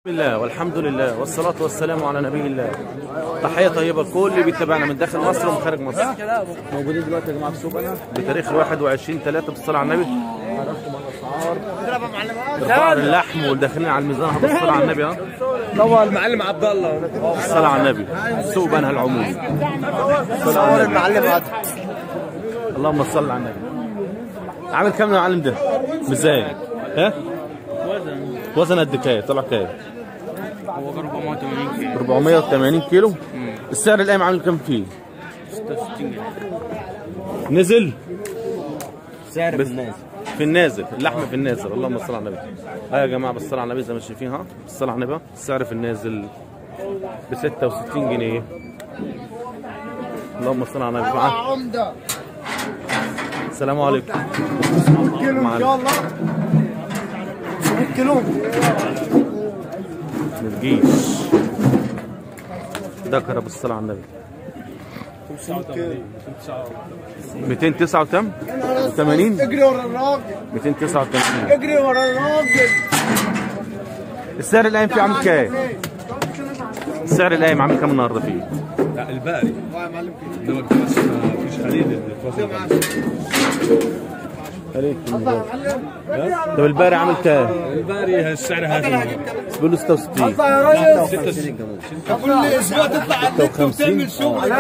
بسم الله والحمد لله والصلاة والسلام على نبي الله تحية طيبة لكل اللي بيتابعنا من داخل مصر ومن خارج مصر موجودين دلوقتي يا جماعة في سوق أنا بتاريخ 21 3 بالصلاة على النبي عرفتم الأسعار ارفعوا اللحم وداخلين على الميزان اهو بالصلاة على النبي ها طبعا المعلم عبد الله بالصلاة على النبي سوق بنها العموم صور المعلم عبد اللهم صل على النبي عامل كام يا معلم ده؟ ميزان ها؟ وزن قد كام؟ طلع كام؟ هو 480 كيلو 480 كيلو السعر القايم عامل كام فيه؟ 66 جنيه نزل سعر بس- الناس في النازل اللحم في النازل اللهم صل على النبي ها يا جماعه بالصلاه على النبي زي ما شايفين ها بالصلاه على النبي السعر في النازل ب 66 جنيه اللهم صل على النبي معاه السلام عليكم كيلو ان معلم. شاء الله 100 كيلو ما تجيش ذكر بالصلاه على النبي 209 وكم؟ 80 اجري ورا الراجل 289 اجري ورا الراجل السعر القايم فيه عامل كام؟ السعر القايم عامل كام النهارده فيه؟ لا الباري انما الكاس ما فيش حديد اللي توصل طب الباري عامل كام؟ الباري السعر هذا بيقول له 66 يا ريس كل اسبوع تطلع على النت 56 وتعمل شغل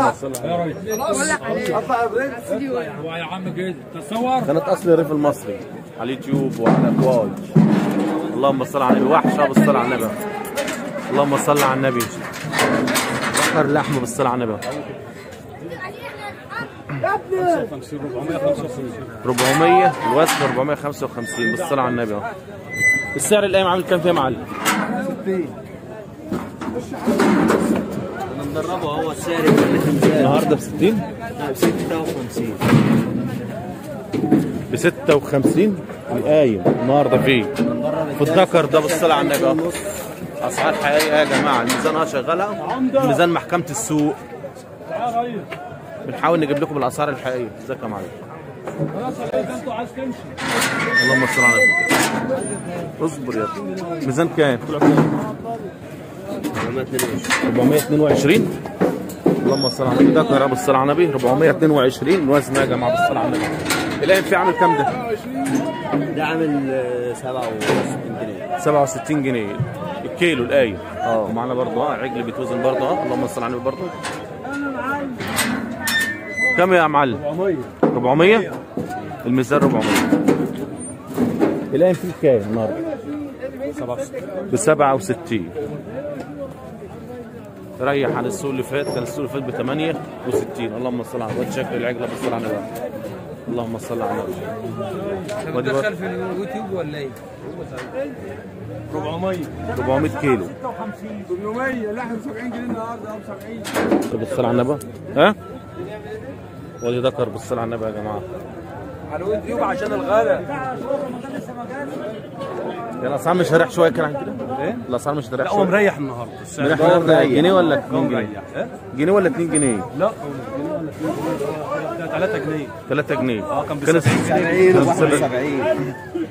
اطلع يا برنس يا عم جيد تصور قناة أصل الريف المصري على اليوتيوب وعلى كواج اللهم صل على النبي وحشة بالصلاة على النبي اللهم صل على النبي بقر اللحم بالصلاة على النبي 400 الوزن 455 بالصلاة على النبي السعر القايم عامل كام فيها يا معلم؟ مدربه هو السعر النهارده ب 60 ب 56 ب 56 القايم النهارده فيه في الذكر ده بالصلاة على النبي أهو. اسعار حقيقيه يا جماعه الميزان اه شغاله ميزان محكمه السوق بنحاول نجيب لكم الاسعار الحقيقيه ازيك يا معلم اللهم صل على النبي اصبر يا ابني ميزان كام؟ طلع كام؟ 422 اللهم صل على النبي ده كهرباء بالصلاه على النبي 422 الوزن يا جماعه بالصلاه على النبي القايم فيه عامل كام ده؟ ده عامل 67 جنيه 67 جنيه الكيلو القايم اه ومعانا برضه اه عجل بيتوزن برضه اه اللهم صل على النبي برضه كم يا معلم 400 400 الميزان 400 القايم فيه كام النهارده ب 67 ريح عن السوق اللي فات كان السوق اللي فات ب 68 اللهم صل على النبي شكل العجله بالصلاه على النبي اللهم صل على النبي ودي برضه في اليوتيوب ولا ايه؟ 400 كيلو 800 لحم 70 جنيه النهارده ب 70 طب بالصلاة على النبي ها ولي ذكر بالصلاة على النبي يا جماعة على اليوتيوب عشان الغلا يعني الأسعار مش هريح شوية كده عن كده؟ إيه؟ الأسعار مش هريح لا هو شوية مريح النهارده السعر مريح النهارده جنيه ولا 2 هو جنيه؟ مريح إيه؟ جنيه ولا 2 جنيه؟ لا 3 جنيه 3 جنيه اه كان ب كان 70 الس- كان السبع- 71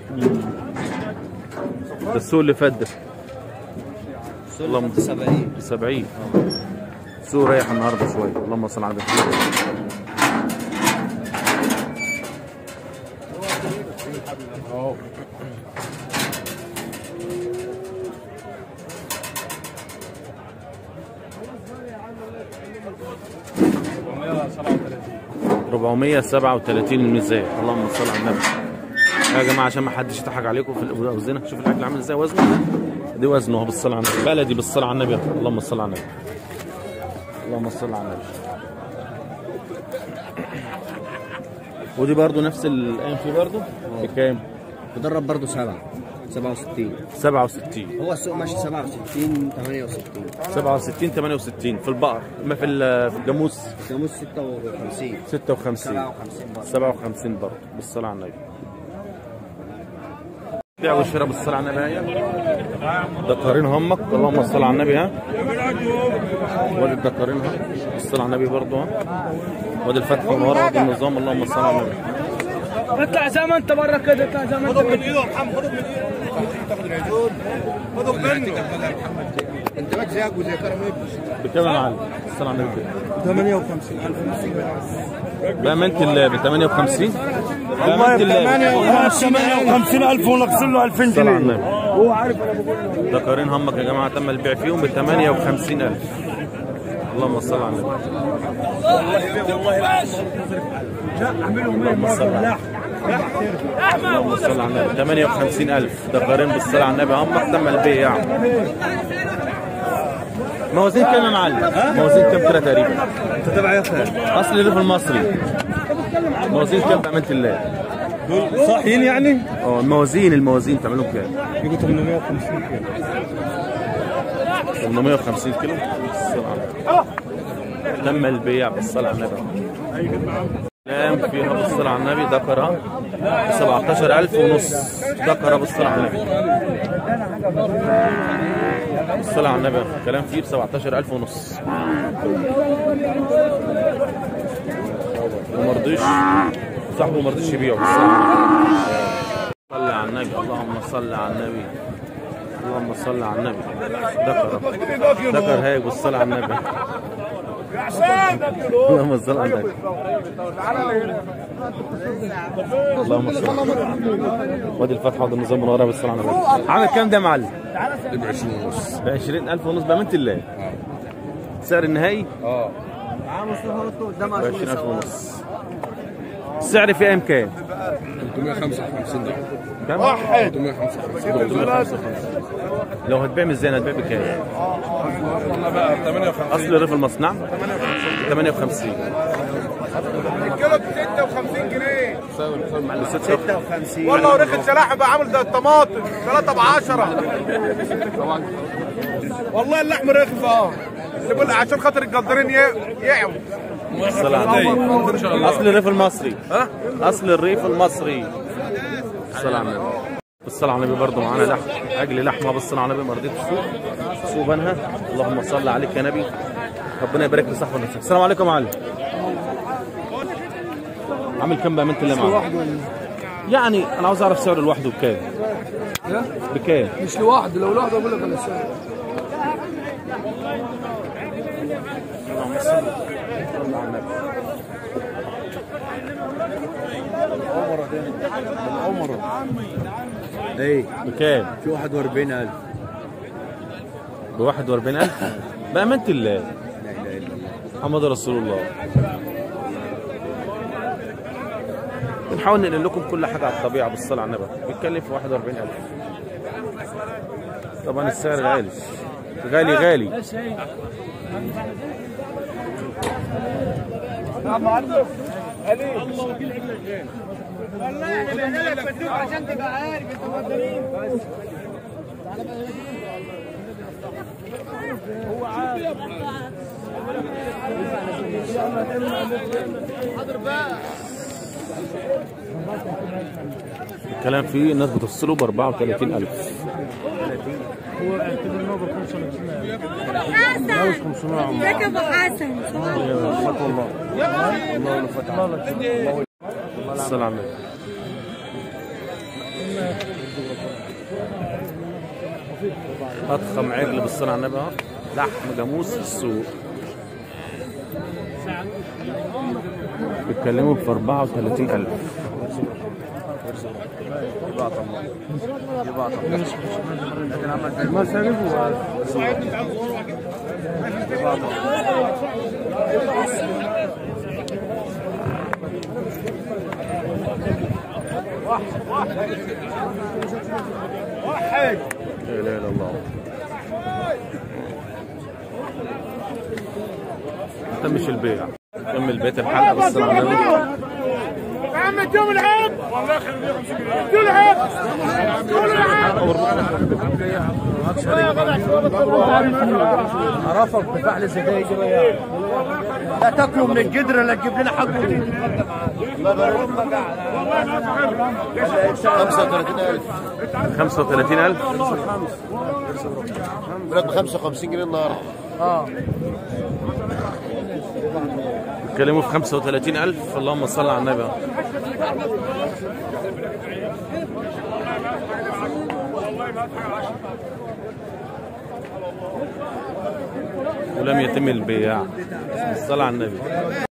ده السوق اللي فات ده اللهم 70 ب 70 السوق رايح النهارده شوية اللهم صل على النبي 437 437 الميزان اللهم صل على النبي يا جماعه عشان ما حدش يضحك عليكم في الاوزنه شوف الاكل عامل ازاي وزنه ده دي وزنه اهو بالصلاه على النبي بلدي بالصلاه على النبي اللهم صل على النبي اللهم صل على النبي ودي برضو نفس القايم فيه برضو بكام؟ مدرب برضه 7 67 67 هو السوق ماشي 67 68 67 68 في البقر اما في ال- في الجاموس جاموس 56 56 57 برضه 57 برضه بالصلاة على النبي البيع والشراء بالصلاة على النبي هيا دكارين همك اللهم صل على النبي ها وادي الدكارين ها بالصلاة على النبي برضه ها وادي الفتح من ورا وادي النظام اللهم صل على النبي اطلع زي ما انت بره كده اطلع زي ما انت انت بقى زيك وزي كرم ابني بكام يا معلم؟ الصلاة على النبي 58000 بأمانة الله ب 58 بأمانة الله 58000 ونقصر له 2000 الصلاة على جنيه النبي هو عارف انا بقول له ذكرين همك يا جماعة تم البيع فيهم ب 58000 اللهم صل على النبي اللهم صل على اللهم صل على النبي 58000 ذكرين بالصلاة على النبي همك تم البيع موازين كام يا معلم؟ موازين كام كده تقريبا؟ انت تبع يا اخي اصل الريف المصري موازين كام بأمانة الله؟ دول صاحيين يعني؟ اه الموازين الموازين تعملوا كام؟ يجوا 850 كيلو 850 كيلو الصلاة على النبي. تم البيع بالصلاة على النبي كلام فيها بالصلاة على النبي ذكرها ب 17000 ونص ذكرها بالصلاة على النبي بالصلاة على النبي كلام فيه ب 17000 ونص وما رضيش صاحبه ما رضيش يبيعه بالصلاة على النبي صل على النبي اللهم صل على النبي اللهم صل على النبي ذكر ذكر هيك بالصلاة على النبي اللهم صل على النبي اللهم صل على النبي وادي الفتحة وادي النظام من ورا بالصلاة على النبي عامل كام ده يا معلم؟ ب 20 ونص ب 20000 ونص بأمانة الله سعر النهائي اه ب 20000 ونص السعر في ايام كام؟ 355 دولار كام؟ 355 355 لو هتبيع ميزان هتبيع بكام؟ والله بقى 58 اصل ريف المصنع 58 الكيلو ب 56 جنيه ب 56 والله وريخ الشلاحه بقى عامل زي الطماطم 3 ب 10 والله اللحم رخص اه اللي بيقول عشان خاطر الجزارين يعوا الصلاة على النبي اصل الريف المصري ها اصل الريف المصري الصلاة على النبي الصلاة على النبي برضه معانا لحم عجل لحمه بالصلاة على النبي مرضية السوق سوق بنها اللهم صل عليك يا نبي ربنا يبارك في صحبه نفسك السلام عليكم يا معلم عامل كام بأمانة الله معلم يعني انا عاوز اعرف سعر لوحده بكام بكام مش لوحده لو لوحده اقول لك انا السعر ايه بكام في 41000 ب 41000 بأمانة الله لا اله الا الله محمد رسول الله بنحاول ننقل لكم كل حاجه على الطبيعه بالصلاه على النبي بيتكلم في 41000 طبعا السعر غالي غالي غالي عشان تبقى عارف انت مقدرين الكلام فيه الناس بتفصله ب 34000 حسن ازيك يا ابو حسن الصلاه على النبي اضخم عجل بالصلاه على النبي اهو لحم جاموس في السوق بيتكلموا في 34000 لا اله الا الله ما تمش البيع كمل بيت الحلقه بالصلاه على النبي يا عم اديهم العيب والله يخليهم ادوا العيب ادوا العيب عرفك بفعل زي لا تاكلوا من الجدر لا تجيب لنا حقه 35000 بلاد ب 55 جنيه النهارده بيتكلموا في 35000 اللهم صل على النبي ولم يتم البيع الصلاة على النبي